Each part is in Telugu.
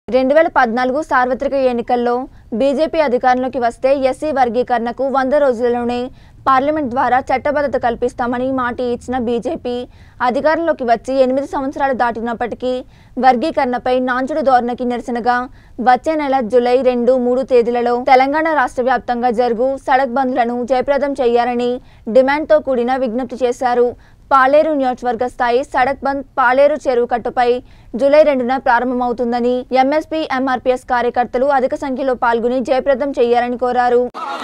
రెండు వేల పద్నాలుగు సార్వత్రిక ఎన్నికల్లో బీజేపీ అధికారంలోకి వస్తే ఎస్సీ వర్గీకరణకు వంద రోజులలోనే పార్లమెంట్ ద్వారా చట్టబద్ధత కల్పిస్తామని మాట ఇచ్చిన బీజేపీ అధికారంలోకి వచ్చి ఎనిమిది సంవత్సరాలు దాటినప్పటికీ వర్గీకరణపై నాంచుడు ధోరణికి నిరసనగా వచ్చే నెల జూలై రెండు మూడు తేదీలలో తెలంగాణ రాష్ట్ర వ్యాప్తంగా జరుగు సడక్ బంద్లను జయప్రదం చేయాలని డిమాండ్తో కూడిన విజ్ఞప్తి చేశారు పాలేరు నియోజకవర్గ స్థాయి సడక్ బంద్ పాలేరు చెరువు కట్టుపై జూలై రెండున ప్రారంభమవుతుందని ఎంఎస్పీ ఎంఆర్పీఎస్ కార్యకర్తలు అధిక సంఖ్యలో పాల్గొని జయప్రదం చేయాలని కోరారు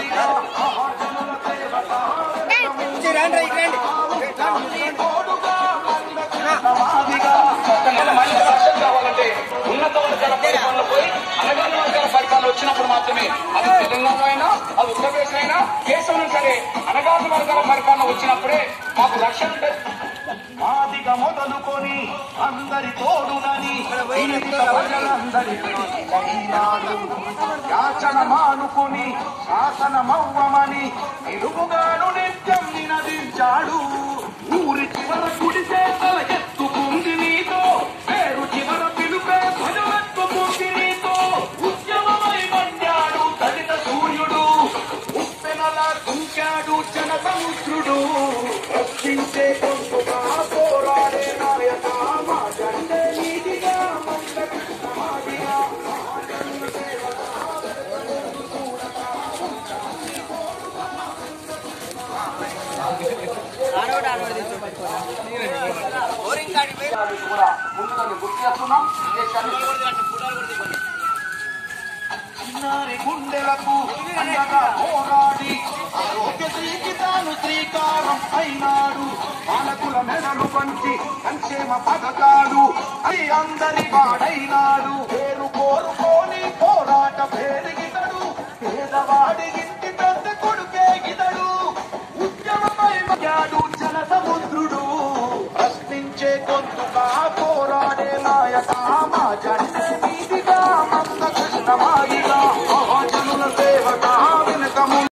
మళ్ళీ రక్షణ కావాలంటే ఉన్నత వర్గాల పరిపాలన పోయి అనగాన వర్గాల పరిపాలన వచ్చినప్పుడు మాత్రమే అది తెలంగాణ అయినా అది ఉత్తరప్రదేశ్ అయినా దేశంలో సరే అనగాన వర్గాల పరిపాలన వచ్చినప్పుడే మాకు రక్షణ ఉంటుంది ఆదిగా మొదలుకొని అందరి తోడునని పీడిత ప్రజలందరికీ అయినాడు. యాచన మానుకొని శాసనమవ్వమని నిలువుగాను నిత్యం నినదించాడు ఊరి చివర కుడిసే తల ఎత్తుకుంది నీతో పేరు చివర పిలుపే భజమెత్తుకుంది నీతో ఉద్యమమై మండాడు దళిత సూర్యుడు ఉప్పెనలా దుంకాడు జన సముద్రుడు రక్షించే గొంతుగా పోరాడే నాయక మా జెండే నీతిగా మందకి సమాధిగా కూడా ముందుగా గుర్తు చేస్తున్నాం దేశాన్ని చిన్నారి గుండెలకు అండగా పోరాడి ఆరోగ్యశ్రీకి తాను శ్రీకారం అయినాడు పాలకుల మెడలు పంచి సంక్షేమ పథకాలు అయి అందరి వాడైనాడు పేద